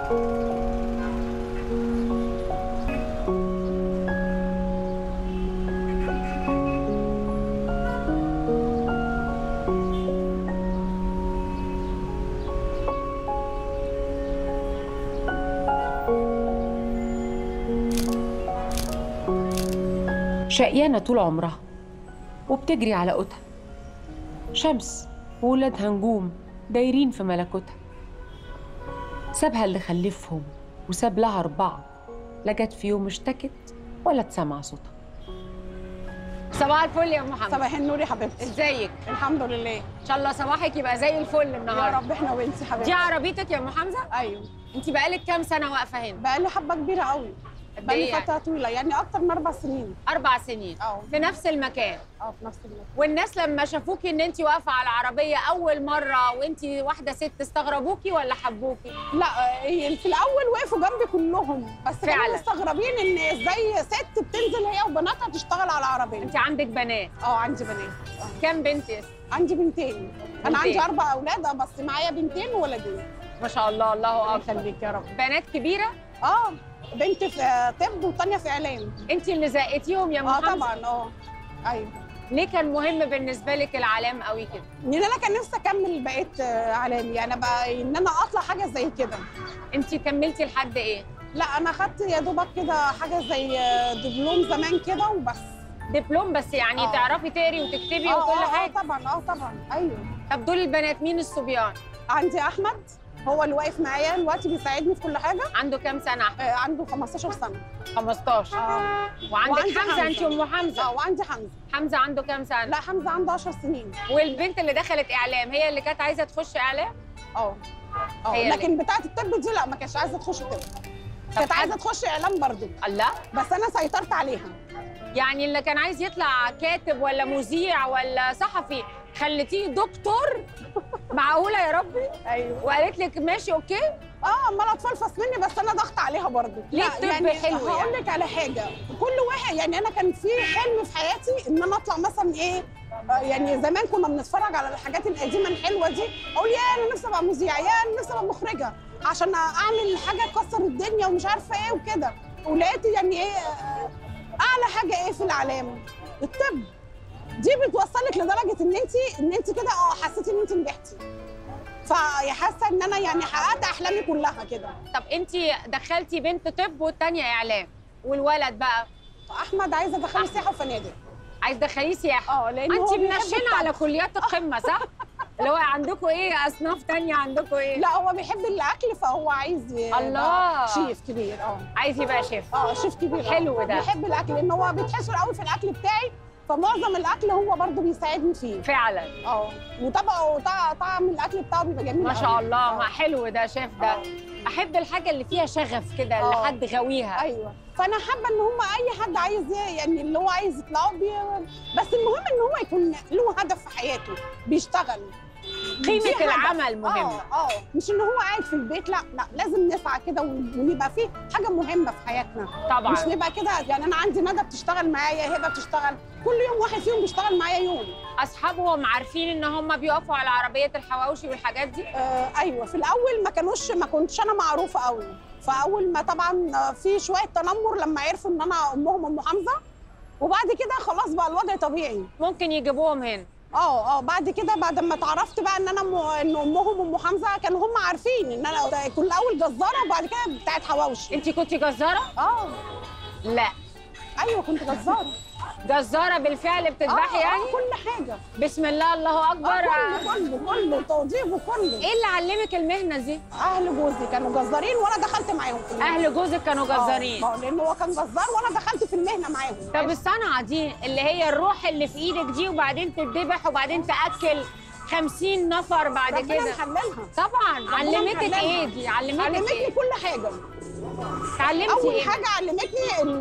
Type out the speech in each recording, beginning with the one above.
شقيانة طول عمرها وبتجري على قوتها شمس وولادها نجوم دايرين في ملكوتها سابها اللي خلفهم وساب لها أربعة لا جت في يوم اشتكت ولا اتسمع صوتها صباح الفل يا ام محمد صباح النور يا حبيبتي ازيك الحمد لله ان شاء الله صباحك يبقى زي الفل يا النهارده رب احنا وانت حبيبتي دي عربيتك يا ام حمزه ايوه انت بقالك كام سنه واقفه هنا بقى لي حبه كبيره قوي قد بقى إيه لي يعني؟ فتره طويله يعني اكتر من اربع سنين اربع سنين اه في نفس المكان اه في نفس المكان والناس لما شافوكي ان انت واقفه على العربيه اول مره وانت واحده ست استغربوكي ولا حبوكي لا آه، هي في الاول وقفوا جنبي كلهم بس فعلا. كانوا مستغربين ان ازاي ست بتنزل هي وبناتها تشتغل على العربيه انت عندك بنات اه عندي بنات آه. كام بنت يا ست؟ عندي بنتين انا بنتين. عندي اربع اولاد اه بس معايا بنتين وولدين ما شاء الله الله الله اكبر يخليك يا رب بنات كبيره اه بنت في آه، طب وثانيه في اعلام انت اللي زقتيهم يا ام اه حمزه طبعا اه ايوه ليه كان مهم بالنسبه لك العلام قوي كده ان انا كان نفسي اكمل بقيت آه، علامي يعني بقى ان انا اطلع حاجه زي كده انت كملتي لحد ايه لا انا خدت يا دوبك كده حاجه زي آه، دبلوم زمان كده وبس دبلوم بس يعني آه. تعرفي تقري وتكتبي آه، وكل آه، حاجه اه طبعا اه طبعا ايوه طب دول البنات مين الصبيان عندي احمد هو اللي واقف معايا دلوقتي بيساعدني في كل حاجه عنده كام سنه احمد آه، عنده 15 سنه 15 اه وعندك وعندي حمزه انت حمزة. ام حمزه اه وعندي حمزه حمزه عنده كام سنه لا حمزه عنده 10 سنين والبنت اللي دخلت اعلام هي اللي كانت عايزه تخش اعلام اه اه هي اللي- لكن بتاعه الطب دي لا ما كانتش عايزه تخش طب كانت حد- عايزه تخش اعلام برضو الله بس انا سيطرت عليها يعني اللي كان عايز يطلع كاتب ولا مذيع ولا صحفي خليتيه دكتور معقوله يا ربي ايوه وقالت لك ماشي اوكي اه عماله اتفلفص مني بس انا ضغط عليها برضو ليه لا، الطب يعني حلو هقول يعني؟ لك على حاجه كل واحد يعني انا كان في حلم في حياتي ان انا اطلع مثلا ايه آه، يعني زمان كنا بنتفرج على الحاجات القديمه الحلوه دي اقول يا انا نفسي ابقى مذيعه يا انا نفسي ابقى مخرجه عشان اعمل حاجه تكسر الدنيا ومش عارفه ايه وكده ولقيت يعني ايه آه، اعلى حاجه ايه في الاعلام الطب دي بتوصلك لدرجه ان انت ان انت كده اه حسيتي ان انت نجحتي فحاسه ان انا يعني حققت احلامي كلها كده طب انت دخلتي بنت طب والتانيه اعلام والولد بقى احمد عايز ادخله سياحه وفنادق عايز تدخليه سياحه اه لان انت هو بيحب منشنه على الطبخ. كليات القمه صح اللي هو عندكم ايه اصناف تانية عندكم ايه لا هو بيحب الاكل فهو عايز يبقى الله. شيف كبير اه عايز يبقى شيف اه شيف كبير آه. حلو ده. بيحب الاكل لان هو بيتحشر قوي في الاكل بتاعي فمعظم الاكل هو برضو بيساعدني فيه فعلا اه وطبعا وطع- طعم الاكل بتاعه بيبقى جميل ما قوي. شاء الله آه. ما حلو ده شيف ده آه. احب الحاجه اللي فيها شغف كده اللي آه. حد غاويها ايوه فانا حابه ان هم اي حد عايز ي- يعني اللي هو عايز يطلعوا بي... بس المهم ان هو يكون له هدف في حياته بيشتغل دي قيمه هدف. العمل مهمه اه اه مش ان هو قاعد في البيت لا لا لازم نسعى كده ون- ونبقى فيه حاجه مهمه في حياتنا طبعا مش نبقى كده يعني انا عندي ندى بتشتغل معايا هبه بتشتغل كل يوم واحد فيهم بيشتغل معايا يوم اصحابهم عارفين ان هم بيقفوا على عربيه الحواوشي والحاجات دي آه ايوه في الاول ما كانوش ما كنتش انا معروفه قوي فاول ما طبعا آه، في شويه تنمر لما عرفوا ان انا امهم ام حمزه وبعد كده خلاص بقى الوضع طبيعي ممكن يجيبوهم هنا اه اه بعد كده بعد ما اتعرفت بقى ان انا م... ان امهم ام حمزه كانوا هم عارفين ان انا كنت الاول جزاره وبعد كده بتاعت حواوشي انت كنت جزاره اه لا ايوه كنت جزاره جزاره بالفعل بتذبحي آه، يعني آه كل حاجه بسم الله الله اكبر آه كله كله كله توظيف وكله ايه اللي علمك المهنه دي اهل جوزي كانوا جزارين وانا دخلت معاهم في المهنة. اهل جوزك كانوا جزارين اه آه، لان هو كان جزار وانا دخلت في المهنه معاهم طب الصنعه دي اللي هي الروح اللي في ايدك دي وبعدين تتذبح وبعدين تاكل 50 نفر بعد ربنا كده محللها طبعا علمتك محللها. ايه دي علمتك علمتني ايه كل حاجه اتعلمتي اول ايه حاجه علمتني ال-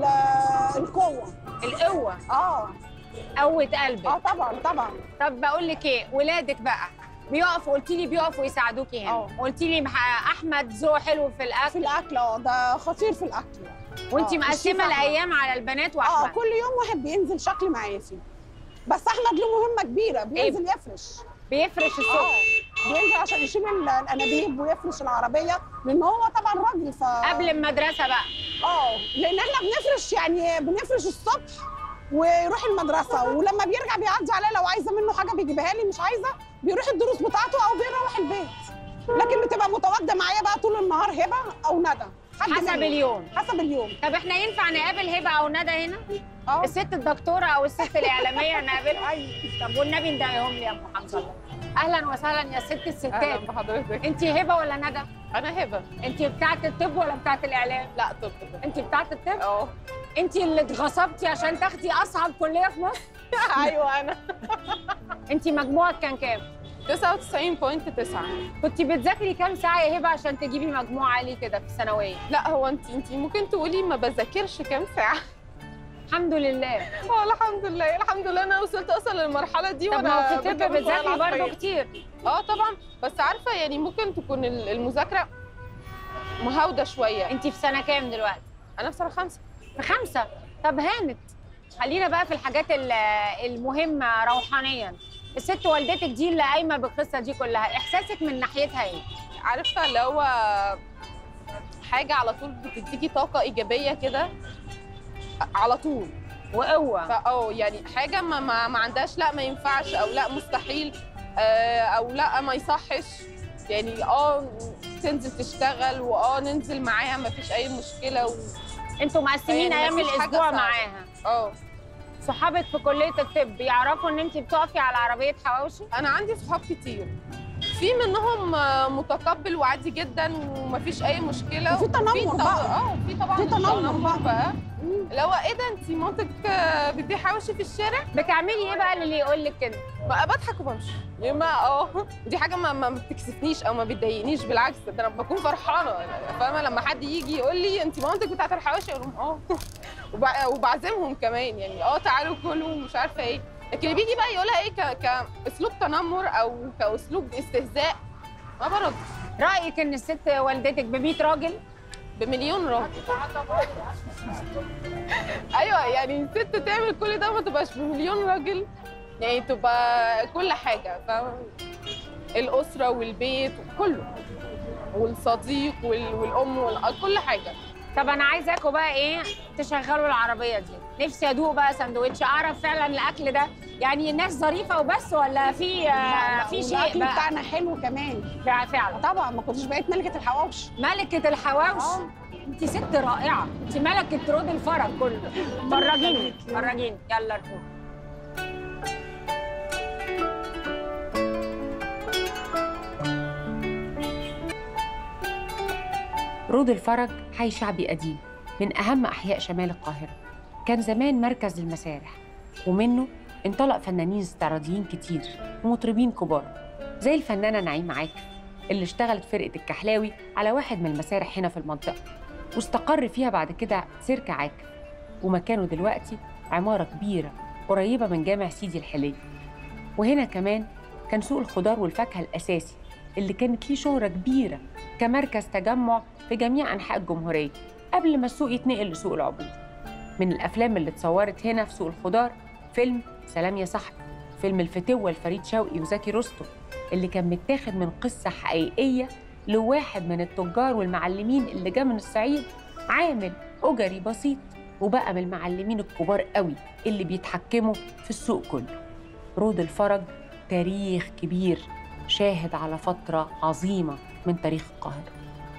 القوه القوه اه قوه قلبك اه طبعا طبعا طب بقول لك ايه ولادك بقى بيقفوا قلتي لي بيقفوا يساعدوكي هنا اه. قلتي لي مح- احمد ذوق حلو في في الاكل الاكل اه ده خطير في الاكل وانت اه، الشيف مقسمه أحمد. الايام على البنات اه واحمد كل يوم واحد بينزل شكل معايا فيه بس احمد له مهمه كبيره بينزل يفرش بيفرش اه الصبح بينزل عشان يشيل ال- الانابيب ويفرش العربيه لان هو طبعا راجل ف قبل المدرسه بقى اه لان احنا بنفرش يعني بنفرش الصبح ويروح المدرسه ولما بيرجع بيعدي عليا لو عايزه منه حاجه بيجيبها لي مش عايزه بيروح الدروس بتاعته او بيروح البيت لكن بتبقى متواجده معايا بقى طول النهار هبه او ندى حد حسب منهم. اليوم حسب اليوم طب احنا ينفع نقابل هبه او ندى هنا اه الست الدكتوره او الست الاعلاميه نقابلها طب والنبي ندعيهم لي يا ام حنظله اهلا وسهلا يا ست اهلا الستات بحضرتك انت هبه ولا ندى انا هبه انت بتاعه الطب ولا بتاعه الاعلام لا طب انت بتاعه الطب اه انت اللي اتغصبتي عشان تاخدي اصعب كليه في مصر ايوه انا انت مجموعك كان كام 99.9 كنت بتذاكري كام ساعه يا هبه عشان تجيبي مجموع عالي كده في الثانويه لا هو انت انت ممكن تقولي ما بذاكرش كام ساعه الحمد لله اه الحمد لله الحمد لله انا وصلت اصلا للمرحله دي طب ما وانا هو في الطب بكمل بتذاكري شوية برضه العصرية. كتير اه طبعا بس عارفه يعني ممكن تكون ال- المذاكره مهاوده شويه انت في سنه كام دلوقتي انا في سنه خمسه في خمسة طب هانت خلينا بقى في الحاجات ال- المهمة روحانيا الست والدتك دي اللي قايمة بالقصة دي كلها إحساسك من ناحيتها إيه؟ عارفه اللي هو حاجه على طول بتديكي طاقه ايجابيه كده على طول وقوة فاه يعني حاجه ما, ما, ما عندهاش لا ما ينفعش او لا مستحيل آه، او لا ما يصحش يعني اه تنزل تشتغل واه ننزل معاها ما فيش اي مشكله و... انتوا مقسمين يعني أيام مفيش حاجة الأسبوع صعبة. معاها اه صحابك في كلية الطب يعرفوا إن أنت بتقفي على عربية حواوشي؟ انا عندي صحاب كتير في منهم آه، متقبل وعادي جدا ومفيش اي مشكله وفي تنمر طبعا- بقى. اه في طبعا في تنمر بقى. اللي هو ايه ده انت مامتك آه، بتبيع حواوشي في الشارع بتعملي إيه بقى اللي يقول لك كده؟ بقى بضحك وبمشي يا اما اه دي حاجه ما, ما بتكسفنيش او ما بتضايقنيش بالعكس ده انا بكون فرحانه فاهمه لما حد يجي يقول لي انت مامتك بتاعت الحواشي اقول لهم اه وبع- وبعزمهم كمان يعني اه تعالوا كلوا مش عارفه ايه لكن اللي بيجي بقى يقولها ايه ك... كاسلوب تنمر او كاسلوب استهزاء ما برد رأيك إن الست والدتك ب 100 راجل؟ بمليون راجل ايوه يعني الست تعمل كل ده ما تبقاش بمليون راجل يعني تبقى كل حاجه فاهمه الاسره والبيت وكله والصديق وال- والام والأ- كل حاجه طب انا عايزاكم بقى ايه تشغلوا العربيه دي نفسي ادوق بقى سندوتش اعرف فعلا الاكل ده يعني الناس ظريفه وبس ولا في آه، في شيء الاكل بقى بتاعنا حلو كمان فعلا طبعا ما كنتش بقيت ملكه الحواوشي ملكه الحواوش آه. انت ست رائعه انت ملكه رود الفرج كله فرجيني فرجيني يلا اركب رود الفرج حي شعبي قديم من أهم أحياء شمال القاهرة كان زمان مركز للمسارح ومنه انطلق فنانين استعراضيين كتير ومطربين كبار زي الفنانة نعيم عاكف اللي اشتغلت فرقة الكحلاوي على واحد من المسارح هنا في المنطقة واستقر فيها بعد كده سيرك عاكف ومكانه دلوقتي عمارة كبيرة قريبة من جامع سيدي الحلي وهنا كمان كان سوق الخضار والفاكهة الأساسي اللي كانت ليه شهرة كبيرة كمركز تجمع في جميع أنحاء الجمهورية قبل ما السوق يتنقل لسوق العبور من الأفلام اللي اتصورت هنا في سوق الخضار فيلم سلام يا صاحبي فيلم الفتوة لفريد شوقي وزكي رستم اللي كان متاخد من قصة حقيقية لواحد من التجار والمعلمين اللي جه من الصعيد عامل أجري بسيط وبقى من المعلمين الكبار قوي اللي بيتحكموا في السوق كله رود الفرج تاريخ كبير شاهد على فترة عظيمة من تاريخ القاهرة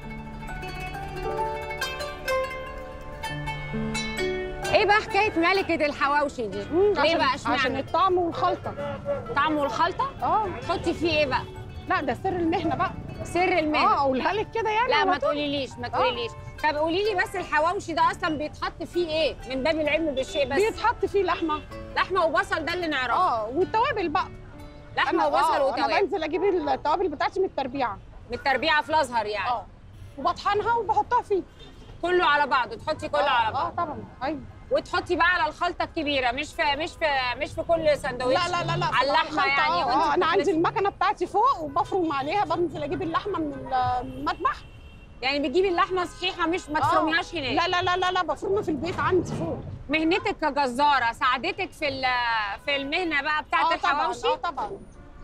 ايه بقى حكايه ملكه الحواوشي دي ليه عشان- بقى عشان اشمعنى الطعم والخلطه طعم والخلطه اه تحطي فيه ايه بقى لا ده سر المهنه بقى سر المهنه اه اقولها لك كده يعني لا على ما طول. تقوليليش ما تقوليليش طب قولي لي بس الحواوشي ده اصلا بيتحط فيه ايه من باب العلم بالشيء بس بيتحط فيه لحمه لحمه وبصل ده اللي نعرفه اه والتوابل بقى لحمه أنا- وبصل آه، انا وتوابل بنزل اجيب التوابل بتاعتي من التربيعه من التربيعه في الازهر يعني اه وبطحنها وبحطها فيه كله على بعضه تحطي كله آه، على اه بعض طبعا ايوه وتحطي بقى على الخلطه الكبيره مش في مش في مش في كل سندوتش لا لا لا لا على اللحمة الخلطة، يعني اه, وانت آه انا عندي بتخلطي. المكنه بتاعتي فوق وبفرم عليها بنزل اجيب اللحمه من المذبح يعني بتجيبي اللحمه صحيحه مش ما آه. تفرميهاش هناك لا لا لا لا لا بفرمها في البيت عندي فوق مهنتك كجزاره ساعدتك في ال- في المهنه بقى بتاعت اه طبعا الحواوشي اه طبعا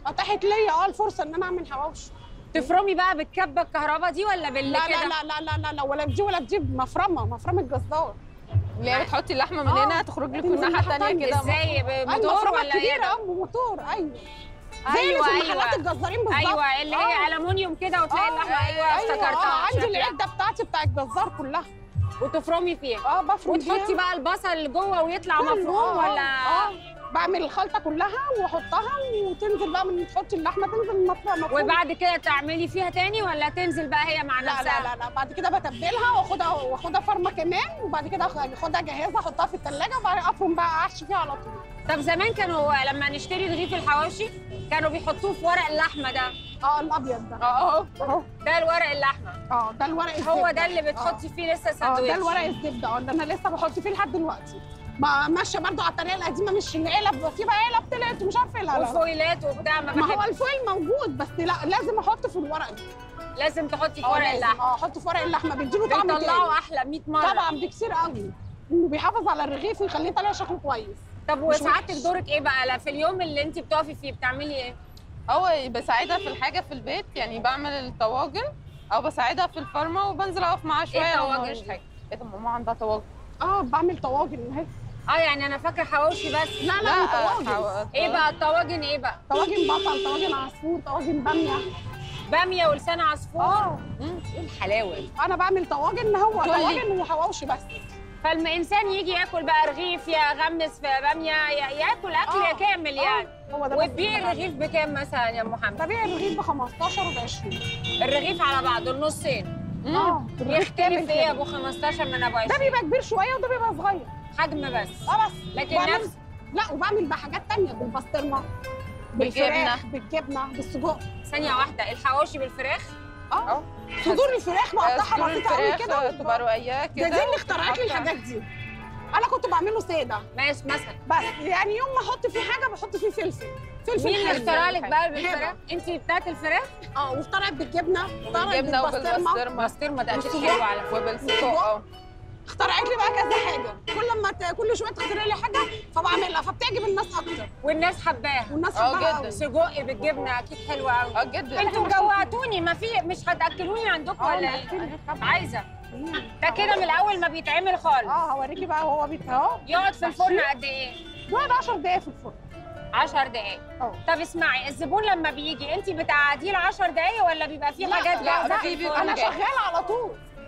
اتاحت ليا اه الفرصه ان انا اعمل حواوشي تفرمي بقى بالكبه الكهرباء دي ولا بال لا كده لا لا لا لا لا لا ولا دي ولا دي مفرمه مفرمه جزار اللي هي بتحطي اللحمه من آه. هنا تخرج لك تنزل من الناحيه ناحية الثانيه تانية. كده ازاي بموتور المفرمه ولا ايه الكبيره ده؟ اه بموتور ايوه زي ايوه اللي في محلات ايوه الجزارين بالظبط ايوه اللي هي آه. الومنيوم كده وتلاقي آه، اللحمه ايوه ايوه افتكرتها اه عندي شكلها. العده بتاعتي بتاع الجزار كلها وتفرمي فيها اه بفرم وتحطي فيها بقى البصل جوه ويطلع كله، مفروم آه، ولا اه بعمل الخلطه كلها واحطها وتنزل بقى من تحطي اللحمه تنزل المفرمه مفرومة. وبعد كده تعملي فيها تاني ولا تنزل بقى هي مع لا نفسها لا لا لا بعد كده بتبلها واخدها واخدها فرمه كمان وبعد كده آخ- اخدها جاهزه احطها في الثلاجه وبعد افرم بقى احشي فيها على طول طب زمان كانوا لما نشتري رغيف الحواوشي كانوا بيحطوه في ورق اللحمه ده اه الابيض ده اه اه اهو ده الورق اللحمه اه ده الورق الزبده هو ده اللي بتحطي فيه لسه اه ساندوتش ده الورق الزبده اه اللي انا لسه بحط فيه لحد دلوقتي ما ماشيه برضو على الطريقه القديمه مش العلب في بقى علب طلعت مش عارفه ايه لا لا وفويلات وبتاع ما, ما هو بحب الفويل موجود بس لا لازم احط في الورق ده لازم تحطي في اه ورق لازم. اللحمه اه احط في ورق اللحمه بيديله طعم تاني بيطلعوا احلى 100 مره طبعا بكتير قوي وبيحافظ على الرغيف ويخليه طالع شكله كويس طب مش وسعادتك وحش. دورك ايه بقى لا في اليوم اللي انت بتقفي فيه بتعملي ايه هو بساعدها في الحاجه في البيت يعني بعمل الطواجن او بساعدها في الفرمه وبنزل اقف معاها شويه لو ما الطواجن وريش دي؟ حاجه ايه ده ماما عندها طواجن اه بعمل طواجن اهي اه يعني انا فاكره حواوشي بس لا لا طواجن حو- ايه بقى الطواجن ايه بقى طواجن بصل طواجن عصفور طواجن باميه باميه ولسان عصفور اه ايه الحلاوه دي انا بعمل طواجن هو قولي. طواجن وحواوشي بس فالانسان يجي ياكل بقى رغيف يغمس في باميه ي- ياكل اكل آه. كامل يعني هو ده بس وتبيع اللي الرغيف بكام مثلا يا ام محمد ببيع الرغيف ب 15 وب 20 الرغيف على بعضه النصين مم. اه الرغيف يختلف كامل ايه كده. ابو 15 من ابو ده 20 بيبقى كبير شويه وده بيبقى صغير حجم بس اه بس لكن وبعمل- نفس لا وبعمل بقى حاجات تانية بالبسطرمه بالجبنة. بالفراخ بالجبنه بالسجق ثانيه واحده الحواوشي بالفراخ اه صدور الفراخ بقطعها صدور بسيطه قوي الفراخ كده تبقى رقيقه ده كده دي اللي اخترعت لي وتحط- الحاجات دي انا كنت بعمله ساده ماشي مثلا بس يعني يوم ما احط فيه حاجه بحط فيه فلفل فلفل مين اللي حلو. اخترع لك بقى هبة. بالفراخ انت بتاعت الفراخ اه واخترعت بالجبنه اخترعت بالجبنه بالبسطرمه وبالبسطرمه بسطرمه ده اكيد والسجق. حلو على فكره وبالسجق اه اخترعت لي بقى كذا حاجه كل ما ت... كل شويه تخترع لي حاجه فبعملها فبتعجب الناس اكتر والناس حباها والناس اه حباها جدا. قوي. سجق بالجبنه اكيد حلو قوي اه جدا انتوا جوعتوني ما في مش هتاكلوني عندكم اه ولا نأكلك ايه طبعا. عايزه ده كده من الاول ما بيتعمل خالص اه هوريكي بقى وهو بيت اهو يقعد في الفرن قد ايه بيقعد 10 دقايق في الفرن 10 دقايق اه طب اسمعي الزبون لما بيجي انت بتقعديه ل 10 دقايق ولا بيبقى في لا، حاجات لا، جاهزه في في بيبقى الفرن؟ انا جاهز. شغاله على طول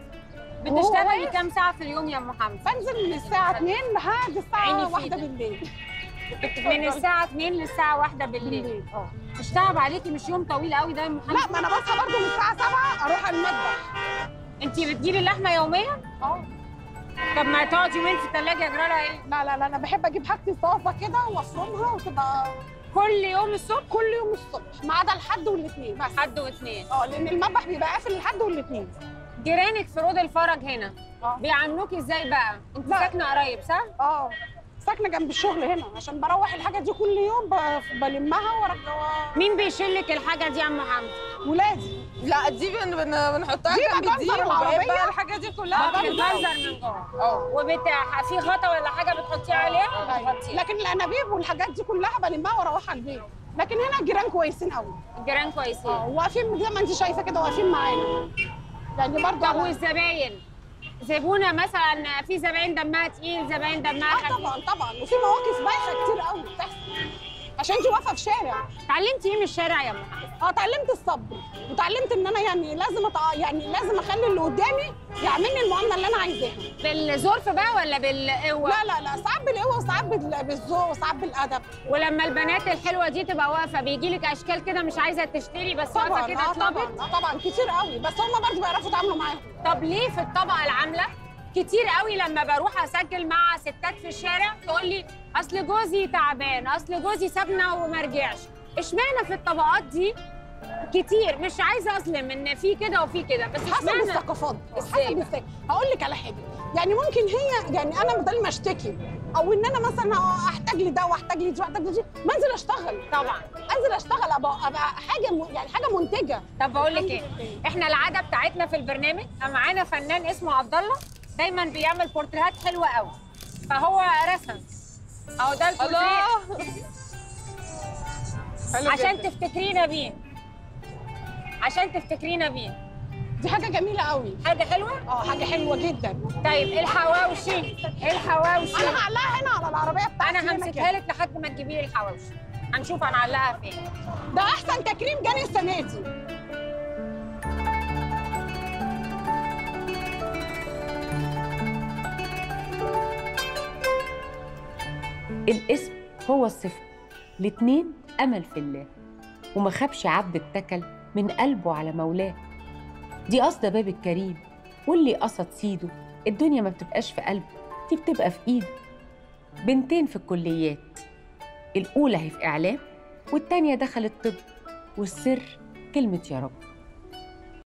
بتشتغلي وهو كام ساعه في اليوم يا ام محمد بنزل من الساعه 2 لحد عيني الساعه في 1 ايدك. بالليل من الساعه 2 للساعه 1 بالليل بالليل اه مش تعب عليكي مش يوم طويل قوي ده يا ام محمد لا ما انا بصحى برضه من الساعه 7 اروح المذبح انت بتجيبي اللحمه يوميا اه طب ما تقعد يومين في الثلاجه يجرى لها ايه لا لا لا انا بحب اجيب حاجتي طازه كده وافرمها وتبقى كل يوم الصبح كل يوم الصبح ما عدا الحد والاثنين بس حد واثنين اه لان المذبح بيبقى قافل الحد والاثنين جيرانك في رود الفرج هنا اه بيعاملوكي ازاي بقى انت لا. ساكنه قريب صح اه ساكنه جنب الشغل هنا عشان بروح الحاجه دي كل يوم ب- بلمها وارجعها مين بيشيلك الحاجه دي يا ام محمد ولادي لا دي بن بن بنحطها دي جنب دي بجزر وبقيت العربية. بقى الحاجه دي كلها بجزر. بتنزل من جوه اه وبتاع في غطا ولا حاجه بتحطيه عليها أيوة. بتغطيها لكن الانابيب والحاجات دي كلها بلمها واروحها البيت لكن هنا الجيران كويسين قوي الجيران كويسين اه واقفين زي ما انت شايفه كده واقفين معانا يعني برضه طب أنا- والزباين زبونه مثلا في زباين دمها تقيل زباين دمها اه خفيف طبعا طبعا وفي مواقف بايخه كتير قوي بتحصل عشان انت واقفه في شارع اتعلمتي ايه من الشارع يا ام محمد اه اتعلمت الصبر وتعلمت ان انا يعني لازم أتع... يعني لازم اخلي اللي قدامي يعملني المعامله اللي انا عايزاها بالظرف بقى ولا بالقوه لا لا لا ساعات بالقوه وساعات بال- بالذوق وساعات بالادب ولما البنات الحلوه دي تبقى واقفه بيجي لك اشكال كده مش عايزه تشتري بس واقفه طبعا كده اه طبعا اتلبط اه طبعا كتير قوي بس هم برضه بيعرفوا يتعاملوا معاهم طب ليه في الطبقه العامله كتير قوي لما بروح اسجل مع ستات في الشارع تقول لي اصل جوزي تعبان اصل جوزي سابنا وما رجعش اشمعنى في الطبقات دي كتير مش عايزه اظلم ان في كده وفي كده بس حسب اشمعنى الثقافات إزاي حسب بقى؟ الثقافه هقول لك على حاجه يعني ممكن هي يعني انا بدل ما اشتكي او ان انا مثلا احتاج لي ده واحتاج لي دي واحتاج لي دي ما انزل اشتغل طبعا انزل اشتغل ابقى, أبقى حاجه م... يعني حاجه منتجه طب بقول لك ايه احنا العاده بتاعتنا في البرنامج معانا فنان اسمه عبد الله دايما بيعمل بورتريهات حلوه قوي فهو رسم اهو ده البورتريه الله حلو عشان جداً. تفتكرينا بيه عشان تفتكرينا بيه دي حاجه جميله قوي حاجه حلوه اه حاجه حلوه جدا طيب الحواوشي الحواوشي انا هعلقها هنا على العربيه بتاعتي انا هنا همسكها كده. لك لحد ما تجيبي لي الحواوشي هنشوف هنعلقها فين ده احسن تكريم جاني السنه دي الاسم هو الصفة الاتنين أمل في الله وما خابش عبد اتكل من قلبه على مولاه دي قصد باب الكريم واللي قصد سيده الدنيا ما بتبقاش في قلبه دي بتبقى في ايده بنتين في الكليات الأولى هي في إعلام والتانية دخلت طب والسر كلمة يا رب